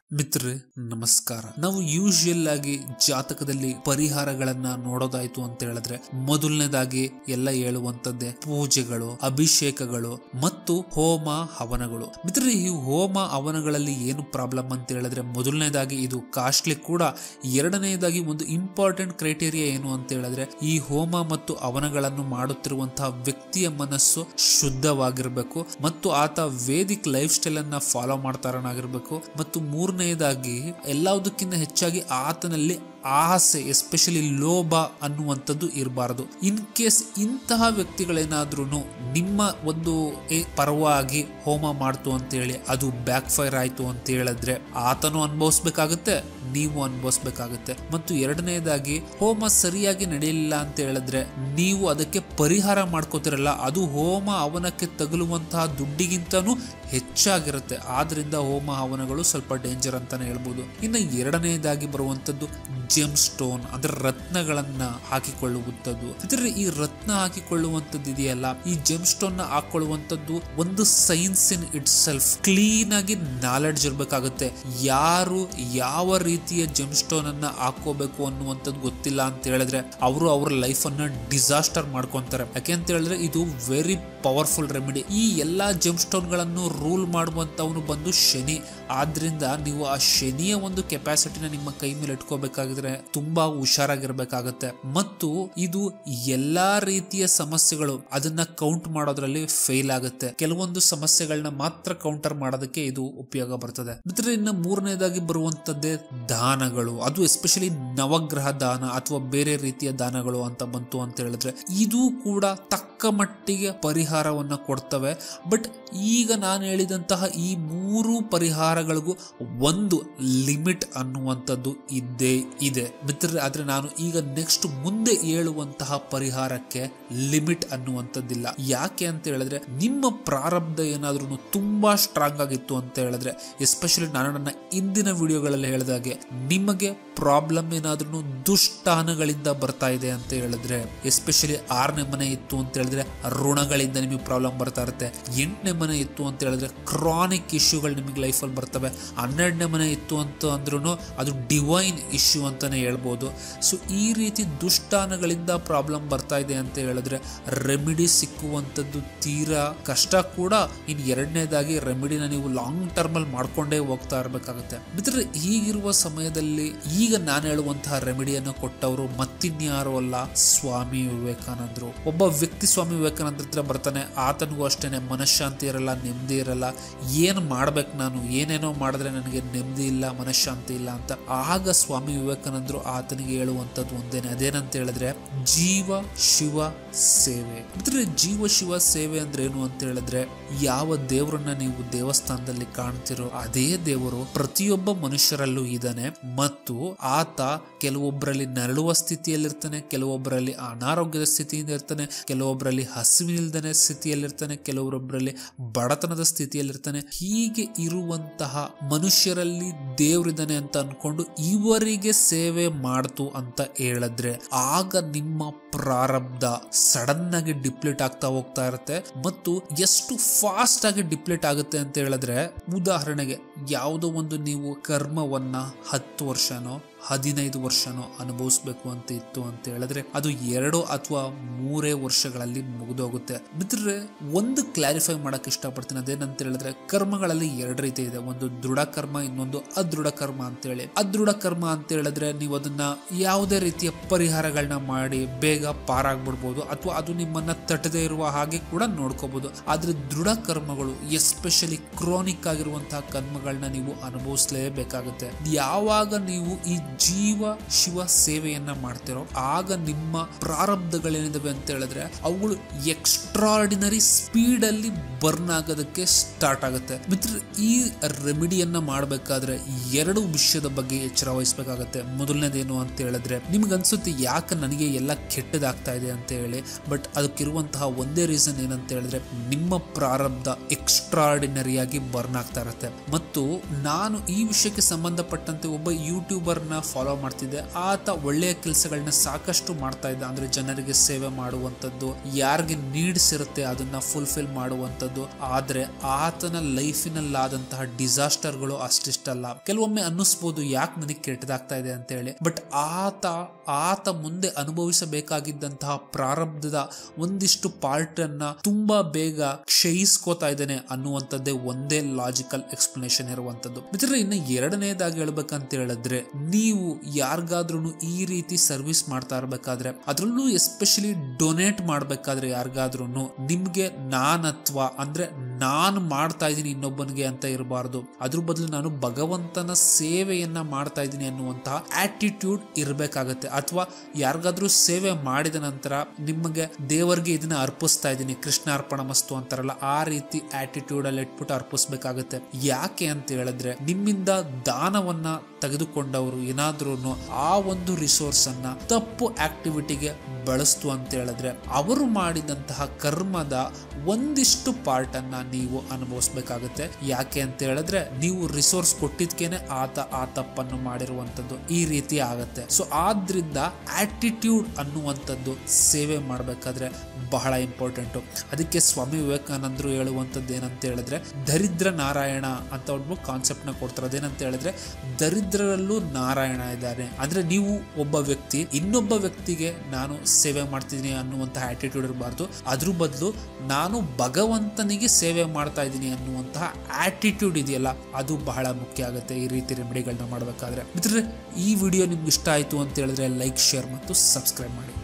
ಮಿತ್ರರೇ ನಮಸ್ಕಾರ ನಾವು ಯೂಶುವಲ್ ಆಗಿ ಜಾತಕದಲ್ಲಿ ಪರಿಹಾರಗಳನ್ನ ನೋಡೋದಾಯ್ತು ಅಂತ ಹೇಳಿದ್ರೆ ಮೊದಲನೇದಾಗಿ ಎಲ್ಲ ಹೇಳುವಂತದ್ದೇ ಪೂಜೆಗಳು ಅಭಿಷೇಕಗಳು ಮತ್ತು ಹೋಮ ಹವನಗಳು ಮಿತ್ರರೇ ಈ ಹೋಮ ಹವನಗಳಲ್ಲಿ ಏನು ಪ್ರಾಬ್ಲಮ್ ಅಂತ ಹೇಳಿದ್ರೆ ಮೊದಲನೇದಾಗಿ ಇದು ಕಾಸ್ಟ್ಲಿ ಕೂಡ ಎರಡನೇದಾಗಿ ಒಂದು ಇಂಪಾರ್ಟೆಂಟ್ ಕ್ರೈಟೇರಿಯಾ ಏನು ಅಂತ ಹೇಳಿದ್ರೆ ಈ ಹೋಮ ಮತ್ತು ಹವನಗಳನ್ನು ಮಾಡುತ್ತಿರುವಂತಹ ವ್ಯಕ್ತಿಯ ಮನಸ್ಸು ಶುದ್ಧವಾಗಿರ್ಬೇಕು ಮತ್ತು ಆತ ವೇದಿಕ್ ಲೈಫ್ ಸ್ಟೈಲ್ ಅನ್ನ ಫಾಲೋ ಮಾಡ್ತಾರನಾಗಿರ್ಬೇಕು ಮತ್ತು ಮೂರನೆಯದಾಗಿ ಎಲ್ಲದಕ್ಕಿಂತ ಹೆಚ್ಚಾಗಿ ಆತನಲ್ಲಿ ಆಸೆ ಎಸ್ಪೆಷಲಿ ಲೋಭ ಅನ್ನುವಂಥದ್ದು ಇರಬಾರದು ಇನ್ ಕೇಸ್ ಇಂತಹ ವ್ಯಕ್ತಿಗಳೇನಾದ್ರೂ ನಿಮ್ಮ ಒಂದು ಏ, ಪರವಾಗಿ ಹೋಮ ಮಾಡ್ತು ಅಂತ ಹೇಳಿ ಅದು ಬ್ಯಾಕ್ ಫೈರ್ ಆಯ್ತು ಅಂತ ಹೇಳಿದ್ರೆ ಆತನು ಅನುಭವಿಸ್ಬೇಕಾಗುತ್ತೆ ನೀವು ಅನುಭವಿಸ್ಬೇಕಾಗುತ್ತೆ ಮತ್ತು ಎರಡನೇದಾಗಿ ಹೋಮ ಸರಿಯಾಗಿ ನಡೆಯಲಿಲ್ಲ ಅಂತ ಹೇಳಿದ್ರೆ ನೀವು ಅದಕ್ಕೆ ಪರಿಹಾರ ಮಾಡ್ಕೋತಿರಲ್ಲ ಅದು ಹೋಮ ಹವನಕ್ಕೆ ತಗುಲುವಂತಹ ದುಡ್ಡಿಗಿಂತನೂ ಹೆಚ್ಚಾಗಿರುತ್ತೆ ಆದ್ರಿಂದ ಹೋಮ ಹವನಗಳು ಸ್ವಲ್ಪ ಡೇಂಜರ್ ಅಂತಾನೆ ಹೇಳ್ಬೋದು ಇನ್ನು ಎರಡನೇದಾಗಿ ಬರುವಂತದ್ದು ಜೆಮ್ ಸ್ಟೋನ್ ಅಂದ್ರೆ ರತ್ನಗಳನ್ನ ಹಾಕಿಕೊಳ್ಳುವಂಥದ್ದು ಇದರಲ್ಲಿ ಈ ರತ್ನ ಹಾಕಿಕೊಳ್ಳುವಂಥದ್ದು ಇದೆಯಲ್ಲ ಈ ಜೆಮ್ ಸ್ಟೋನ್ ನ ಹಾಕೊಳ್ಳುವಂಥದ್ದು ಒಂದು science in itself clean ಆಗಿ ನಾಲೆಡ್ಜ್ ಇರಬೇಕಾಗುತ್ತೆ ಯಾರು ಯಾವ ರೀತಿಯ ಜೆಮ್ ಸ್ಟೋನ್ ಅನ್ನ ಹಾಕೋಬೇಕು ಅನ್ನುವಂಥದ್ದು ಗೊತ್ತಿಲ್ಲ ಅಂತ ಹೇಳಿದ್ರೆ ಅವರು ಅವ್ರ ಲೈಫ್ ಅನ್ನ ಡಿಸಾಸ್ಟರ್ ಮಾಡ್ಕೊಂತಾರೆ ಯಾಕೆ ಅಂತ ಹೇಳಿದ್ರೆ ಇದು ವೆರಿ ಪವರ್ಫುಲ್ ರೆಮಿಡಿ ಈ ಎಲ್ಲಾ ಜೆಮ್ ಸ್ಟೋನ್ ಗಳನ್ನು ರೂಲ್ ಮಾಡುವಂತವನು ಬಂದು ಶನಿ ಆದ್ರಿಂದ ನೀವು ಆ ಶನಿಯ ಒಂದು ಕೆಪಾಸಿಟಿನ ನಿಮ್ಮ ಕೈ ಮೇಲೆ ಇಟ್ಕೋಬೇಕಾಗಿದ್ರೆ ತುಂಬಾ ಹುಷಾರಾಗಿರ್ಬೇಕಾಗತ್ತೆ ಮತ್ತು ಇದು ಎಲ್ಲಾ ರೀತಿಯ ಸಮಸ್ಯೆಗಳು ಅದನ್ನ ಕೌಂಟ್ ಮಾಡೋದ್ರಲ್ಲಿ ಫೇಲ್ ಆಗುತ್ತೆ ಕೆಲವೊಂದು ಸಮಸ್ಯೆಗಳನ್ನ ಮಾತ್ರ ಕೌಂಟರ್ ಮಾಡೋದಕ್ಕೆ ಇದು ಉಪಯೋಗ ಬರ್ತದೆ ಮತ್ತೆ ಇನ್ನು ಮೂರನೇದಾಗಿ ಬರುವಂತದ್ದೇ ದಾನಗಳು ಅದು ಎಸ್ಪೆಷಲಿ ನವಗ್ರಹ ದಾನ ಅಥವಾ ಬೇರೆ ರೀತಿಯ ದಾನಗಳು ಅಂತ ಬಂತು ಅಂತ ಹೇಳಿದ್ರೆ ಇದು ಕೂಡ ತಕ್ಕ ಮಟ್ಟಿಗೆ ಪರಿಹಾರವನ್ನ ಕೊಡ್ತವೆ ಬಟ್ ಈಗ ನಾನು ಹೇಳಿದಂತಹ ಈ ಮೂರು ಪರಿಹಾರಗಳಿಗೂ ಒಂದು ಲಿಮಿಟ್ ಅನ್ನುವಂಥದ್ದು ಇದ್ದೇ ಇದೆ ಮಿತ್ರರೇ ಆದ್ರೆ ನಾನು ಈಗ ನೆಕ್ಸ್ಟ್ ಮುಂದೆ ಹೇಳುವಂತಹ ಪರಿಹಾರಕ್ಕೆ ಲಿಮಿಟ್ ಅನ್ನುವಂಥದ್ದಿಲ್ಲ ಯಾಕೆ ಅಂತ ಹೇಳಿದ್ರೆ ನಿಮ್ಮ ಪ್ರಾರಬ್ಧ ಏನಾದ್ರೂ ತುಂಬಾ ಸ್ಟ್ರಾಂಗ್ ಆಗಿತ್ತು ಅಂತ ಹೇಳಿದ್ರೆ ಎಸ್ಪೆಷಲಿ ನಾನು ನನ್ನ ಇಂದಿನ ವಿಡಿಯೋಗಳಲ್ಲಿ ಹೇಳಿದಾಗೆ ನಿಮಗೆ ಪ್ರಾಬ್ಲಮ್ ಏನಾದ್ರೂ ದುಷ್ಟಾನಗಳಿಂದ ಬರ್ತಾ ಇದೆ ಅಂತ ಹೇಳಿದ್ರೆ ಎಸ್ಪೆಷಲಿ ಆರನೇ ಮನೆ ಇತ್ತು ಅಂತ ಹೇಳಿದ್ರೆ ಋಣಗಳಿಂದ ನಿಮಗೆ ಪ್ರಾಬ್ಲಮ್ ಬರ್ತಾ ಇರುತ್ತೆ ಎಂಟನೇ ಮನೆ ಇತ್ತು ಅಂತ ಹೇಳಿದ್ರೆ ಕ್ರಾನಿಕ್ ಇಶ್ಯೂಗಳು ನಿಮಗೆ ಲೈಫಲ್ಲಿ ಬರ್ತವೆ ಹನ್ನೆರಡನೇ ಮನೆ ಇತ್ತು ಅಂತ ಅಂದ್ರೂ ಅದು ಡಿವೈನ್ ಇಶ್ಯೂ ಅಂತಾನೆ ಹೇಳ್ಬೋದು ಸೊ ಈ ರೀತಿ ದುಷ್ಟಾನಗಳಿಂದ ಪ್ರಾಬ್ಲಮ್ ಬರ್ತಾ ಇದೆ ಅಂತ ಹೇಳಿದ್ರೆ ರೆಮಿಡಿ ಸಿಕ್ಕುವಂಥದ್ದು ತೀರಾ ಕಷ್ಟ ಕೂಡ ಇನ್ನು ಎರಡನೇದಾಗಿ ರೆಮಿಡಿನ ನೀವು ಲಾಂಗ್ ಟರ್ಮ್ ಅಲ್ಲಿ ಮಾಡ್ಕೊಂಡೇ ಹೋಗ್ತಾ ಇರಬೇಕಾಗುತ್ತೆ ಮಿತ್ರರೆ ಈಗಿರುವ ಸಮಯದಲ್ಲಿ ಈಗ ನಾನು ಹೇಳುವಂತಹ ರೆಮಿಡಿಯನ್ನು ಕೊಟ್ಟವರು ಮತ್ತಿನ್ಯಾರು ಅಲ್ಲ ಸ್ವಾಮಿ ವಿವೇಕಾನಂದರು ಒಬ್ಬ ವ್ಯಕ್ತಿ ಸ್ವಾಮಿ ವಿವೇಕಾನಂದ್ರ ಹತ್ರ ಬರ್ತಾನೆ ಆತನಿಗೂ ಅಷ್ಟೇನೆ ಮನಃಶಾಂತಿ ಇರಲ್ಲ ನೆಮ್ಮದಿ ಇರಲ್ಲ ಏನು ಮಾಡ್ಬೇಕು ನಾನು ಏನೇನೋ ಮಾಡಿದ್ರೆ ನನಗೆ ನೆಮ್ಮದಿ ಇಲ್ಲ ಮನಃಶಾಂತಿ ಇಲ್ಲ ಅಂತ ಆಗ ಸ್ವಾಮಿ ವಿವೇಕಾನಂದರು ಆತನಿಗೆ ಹೇಳುವಂಥದ್ದು ಒಂದೇನೆ ಅದೇನಂತ ಹೇಳಿದ್ರೆ ಜೀವ ಶಿವ ಸೇವೆ ಅಂದ್ರೆ ಜೀವ ಶಿವ ಸೇವೆ ಅಂದ್ರೆ ಏನು ಅಂತ ಹೇಳಿದ್ರೆ ಯಾವ ದೇವರನ್ನ ನೀವು ದೇವಸ್ಥಾನದಲ್ಲಿ ಕಾಣ್ತಿರೋ ಅದೇ ದೇವರು ಪ್ರತಿಯೊಬ್ಬ ಮನುಷ್ಯರಲ್ಲೂ ಇದ್ದಾನೆ ಮತ್ತು ಆತ ಕೆಲವೊಬ್ಬರಲ್ಲಿ ನರಳುವ ಸ್ಥಿತಿಯಲ್ಲಿರ್ತಾನೆ ಕೆಲವೊಬ್ಬರಲ್ಲಿ ಅನಾರೋಗ್ಯದ ಸ್ಥಿತಿಯಿಂದ ಇರ್ತಾನೆ ಕೆಲವೊಬ್ಬರಲ್ಲಿ ಹಸಿವಿಲ್ದನೆ ಸ್ಥಿತಿಯಲ್ಲಿರ್ತಾನೆ ಕೆಲವೊಬ್ಬರಲ್ಲಿ ಬಡತನದ ಸ್ಥಿತಿಯಲ್ಲಿರ್ತಾನೆ ಹೀಗೆ ಇರುವಂತಹ ಮನುಷ್ಯರಲ್ಲಿ ದೇವರಿದ್ದಾನೆ ಅಂತ ಅನ್ಕೊಂಡು ಇವರಿಗೆ ಸೇವೆ ಮಾಡ್ತು ಅಂತ ಹೇಳಿದ್ರೆ ಆಗ ನಿಮ್ಮ ಪ್ರಾರಬ್ಧ ಸಡನ್ ಆಗಿ ಡಿಪ್ಲೀಟ್ ಆಗ್ತಾ ಹೋಗ್ತಾ ಇರುತ್ತೆ ಮತ್ತು ಎಷ್ಟು ಫಾಸ್ಟ್ ಆಗಿ ಡಿಪ್ಲೀಟ್ ಆಗುತ್ತೆ ಅಂತ ಹೇಳಿದ್ರೆ ಉದಾಹರಣೆಗೆ ಯಾವುದೋ ಒಂದು ನೀವು ಕರ್ಮವನ್ನ ಹತ್ತು ವರ್ಷನೋ ಹದಿನೈದು ವರ್ಷನೋ ಅನುಭವಿಸ್ಬೇಕು ಅಂತ ಇತ್ತು ಅಂತ ಹೇಳಿದ್ರೆ ಅದು ಎರಡು ಅಥವಾ ಮೂರೇ ವರ್ಷಗಳಲ್ಲಿ ಮುಗಿದೋಗುತ್ತೆ ಮಿತ್ರರೆ ಒಂದು ಕ್ಲಾರಿಫೈ ಮಾಡಕ್ ಇಷ್ಟಪಡ್ತೀನಿ ಅದೇನಂತ ಹೇಳಿದ್ರೆ ಕರ್ಮಗಳಲ್ಲಿ ಎರಡು ರೀತಿ ಇದೆ ಒಂದು ದೃಢ ಕರ್ಮ ಇನ್ನೊಂದು ಅದೃಢ ಕರ್ಮ ಅಂತ ಹೇಳಿ ಅದೃಢ ಕರ್ಮ ಅಂತ ಹೇಳಿದ್ರೆ ನೀವು ಅದನ್ನ ಯಾವುದೇ ರೀತಿಯ ಪರಿಹಾರಗಳನ್ನ ಮಾಡಿ ಬೇಗ ಪಾರಾಗ್ಬಿಡ್ಬೋದು ಅಥವಾ ಅದು ನಿಮ್ಮನ್ನ ತಟ್ಟದೇ ಇರುವ ಹಾಗೆ ಕೂಡ ನೋಡ್ಕೋಬಹುದು ಆದ್ರೆ ದೃಢ ಕರ್ಮಗಳು ಎಸ್ಪೆಷಲಿ ಕ್ರೋನಿಕ್ ಆಗಿರುವಂತಹ ಕರ್ಮಗಳನ್ನ ನೀವು ಅನುಭವಿಸಲೇಬೇಕಾಗುತ್ತೆ ಯಾವಾಗ ನೀವು ಈ ಜೀವ ಶಿವ ಸೇವೆಯನ್ನ ಮಾಡ್ತಿರೋ ಆಗ ನಿಮ್ಮ ಪ್ರಾರಬ್ಧಗಳೇನಿದಾವೆ ಅಂತ ಹೇಳಿದ್ರೆ ಅವುಗಳು ಎಕ್ಸ್ಟ್ರಾರ್ಡಿನರಿ ಸ್ಪೀಡ್ ಅಲ್ಲಿ ಬರ್ನ್ ಆಗೋದಕ್ಕೆ ಸ್ಟಾರ್ಟ್ ಆಗುತ್ತೆ ಮಿತ್ರ ಈ ರೆಮಿಡಿಯನ್ನ ಮಾಡಬೇಕಾದ್ರೆ ಎರಡು ವಿಷಯದ ಬಗ್ಗೆ ಎಚ್ಚರ ವಹಿಸ್ಬೇಕಾಗತ್ತೆ ಮೊದಲನೇದೇನು ಅಂತ ಹೇಳಿದ್ರೆ ನಿಮ್ಗೆ ಅನ್ಸುತ್ತೆ ಯಾಕೆ ನನಗೆ ಎಲ್ಲ ಕೆಟ್ಟದಾಗ್ತಾ ಇದೆ ಅಂತ ಹೇಳಿ ಬಟ್ ಅದಕ್ಕಿರುವಂತಹ ಒಂದೇ ರೀಸನ್ ಏನಂತ ಹೇಳಿದ್ರೆ ನಿಮ್ಮ ಪ್ರಾರಬ್ಧ ಎಕ್ಸ್ಟ್ರಾರ್ಡಿನರಿಯಾಗಿ ಬರ್ನ್ ಆಗ್ತಾ ಇರುತ್ತೆ ಮತ್ತು ಮತ್ತು ನಾನು ಈ ವಿಷಯಕ್ಕೆ ಸಂಬಂಧಪಟ್ಟಂತೆ ಒಬ್ಬ ಯೂಟ್ಯೂಬರ್ ನ ಫಾಲೋ ಮಾಡ್ತಿದ್ದೆ ಆತ ಒಳ್ಳೆಯ ಕೆಲಸಗಳನ್ನ ಸಾಕಷ್ಟು ಮಾಡ್ತಾ ಇದ್ದ ಅಂದ್ರೆ ಜನರಿಗೆ ಸೇವೆ ಮಾಡುವಂತದ್ದು ಯಾರಿಗೆ ನೀಡ್ಸ್ ಇರುತ್ತೆ ಅದನ್ನ ಫುಲ್ಫಿಲ್ ಮಾಡುವಂತದ್ದು ಆದ್ರೆ ಆತನ ಲೈಫಿನಲ್ಲಾದಂತಹ ಡಿಸಾಸ್ಟರ್ಗಳು ಅಷ್ಟಿಷ್ಟಲ್ಲ ಕೆಲವೊಮ್ಮೆ ಅನ್ನಿಸ್ಬೋದು ಯಾಕೆ ನನಗೆ ಕೆಟ್ಟದಾಗ್ತಾ ಇದೆ ಅಂತ ಹೇಳಿ ಬಟ್ ಆತ ಆತ ಮುಂದೆ ಅನುಭವಿಸಬೇಕಾಗಿದ್ದಂತಹ ಪ್ರಾರಬ್ಧದ ಒಂದಿಷ್ಟು ಪಾರ್ಟ್ ಅನ್ನ ತುಂಬಾ ಬೇಗ ಕ್ಷಯಿಸ್ಕೋತಾ ಇದ್ದಾನೆ ಅನ್ನುವಂಥದ್ದೇ ಒಂದೇ ಲಾಜಿಕಲ್ ಎಕ್ಸ್ಪ್ಲನೇಷನ್ ಇರುವಂತದ್ದು ಮಿತ್ರರೆ ಇನ್ನು ಎರಡನೇದಾಗಿ ಹೇಳ್ಬೇಕಂತ ಹೇಳಿದ್ರೆ ನೀವು ಯಾರಿಗಾದ್ರೂ ಈ ರೀತಿ ಸರ್ವಿಸ್ ಮಾಡ್ತಾ ಇರ್ಬೇಕಾದ್ರೆ ಅದ್ರಲ್ಲೂ ಎಸ್ಪೆಷಲಿ ಡೊನೇಟ್ ಮಾಡ್ಬೇಕಾದ್ರೆ ಯಾರಿಗಾದ್ರೂ ನಿಮ್ಗೆ ನಾನತ್ವ ಅಂದ್ರೆ ನಾನು ಮಾಡ್ತಾ ಇದ್ದೀನಿ ಇನ್ನೊಬ್ಬನಿಗೆ ಅಂತ ಇರಬಾರ್ದು ಅದ್ರ ಬದಲು ನಾನು ಭಗವಂತನ ಸೇವೆಯನ್ನ ಮಾಡ್ತಾ ಇದ್ದೀನಿ ಅನ್ನುವಂತಹ ಆಟಿಟ್ಯೂಡ್ ಇರಬೇಕಾಗತ್ತೆ ಅಥವಾ ಯಾರಿಗಾದ್ರೂ ಸೇವೆ ಮಾಡಿದ ನಂತರ ನಿಮಗೆ ದೇವರಿಗೆ ಇದನ್ನ ಅರ್ಪಿಸ್ತಾ ಇದ್ದೀನಿ ಕೃಷ್ಣ ಅರ್ಪಣ ಮಸ್ತು ಅಂತಾರಲ್ಲ ಆ ರೀತಿ ಆಟಿಟ್ಯೂಡ್ ಅಲ್ಲಿ ಇಟ್ಬಿಟ್ಟು ಅರ್ಪಿಸ್ಬೇಕಾಗತ್ತೆ ಯಾಕೆ ಅಂತ ಹೇಳಿದ್ರೆ ನಿಮ್ಮಿಂದ ದಾನವನ್ನ ತೆಗೆದುಕೊಂಡವರು ಏನಾದ್ರೂ ಆ ಒಂದು ರಿಸೋರ್ಸ್ ಅನ್ನ ತಪ್ಪು ಆಕ್ಟಿವಿಟಿಗೆ ಬಳಸ್ತು ಅಂತ ಹೇಳಿದ್ರೆ ಅವರು ಮಾಡಿದಂತಹ ಕರ್ಮದ ಒಂದಿಷ್ಟು ಪಾರ್ಟ್ ಅನ್ನ ನೀವು ಅನುಭವಿಸ್ಬೇಕಾಗತ್ತೆ ಯಾಕೆ ಅಂತ ಹೇಳಿದ್ರೆ ನೀವು ರಿಸೋರ್ಸ್ ಕೊಟ್ಟಿದ್ಕೇನೆ ಆತ ಆ ತಪ್ಪನ್ನು ಮಾಡಿರುವಂತದ್ದು ಈ ರೀತಿ ಆಗತ್ತೆ ಸೊ ಆದ್ರಿಂದ ಆಟಿಟ್ಯೂಡ್ ಅನ್ನುವಂಥದ್ದು ಸೇವೆ ಮಾಡಬೇಕಾದ್ರೆ ಬಹಳ ಇಂಪಾರ್ಟೆಂಟು ಅದಕ್ಕೆ ಸ್ವಾಮಿ ವಿವೇಕಾನಂದರು ಹೇಳುವಂಥದ್ದು ಏನಂತ ಹೇಳಿದ್ರೆ ದರಿದ್ರ ನಾರಾಯಣ ಅಂತ ಒಂದು ಕಾನ್ಸೆಪ್ಟ್ ನ ಕೊಡ್ತಾರೆ ಅದೇನಂತ ಹೇಳಿದ್ರೆ ದರಿದ್ರರಲ್ಲೂ ನಾರಾಯಣ ಇದ್ದಾನೆ ಅಂದ್ರೆ ನೀವು ಒಬ್ಬ ವ್ಯಕ್ತಿ ಇನ್ನೊಬ್ಬ ವ್ಯಕ್ತಿಗೆ ನಾನು ಸೇವೆ ಮಾಡ್ತಿದ್ದೀನಿ ಅನ್ನುವಂತಹ ಆಟಿಟ್ಯೂಡ್ ಇರಬಾರ್ದು ಅದ್ರ ಬದಲು ನಾನು ಭಗವಂತನಿಗೆ ಸೇವೆ ಮಾಡ್ತಾ ಇದ್ದೀನಿ ಅನ್ನುವಂತಹ ಆಟಿಟ್ಯೂಡ್ ಇದೆಯಲ್ಲ ಅದು ಬಹಳ ಮುಖ್ಯ ಆಗುತ್ತೆ ಈ ರೀತಿ ರೆಮಿಡಿಗಳನ್ನ ಮಾಡಬೇಕಾದ್ರೆ ಮಿತ್ರರೆ ಈ ವಿಡಿಯೋ ನಿಮ್ಗೆ ಇಷ್ಟ ಆಯಿತು ಅಂತ ಹೇಳಿದ್ರೆ ಲೈಕ್ ಶೇರ್ ಮತ್ತು ಸಬ್ಸ್ಕ್ರೈಬ್ ಮಾಡಿ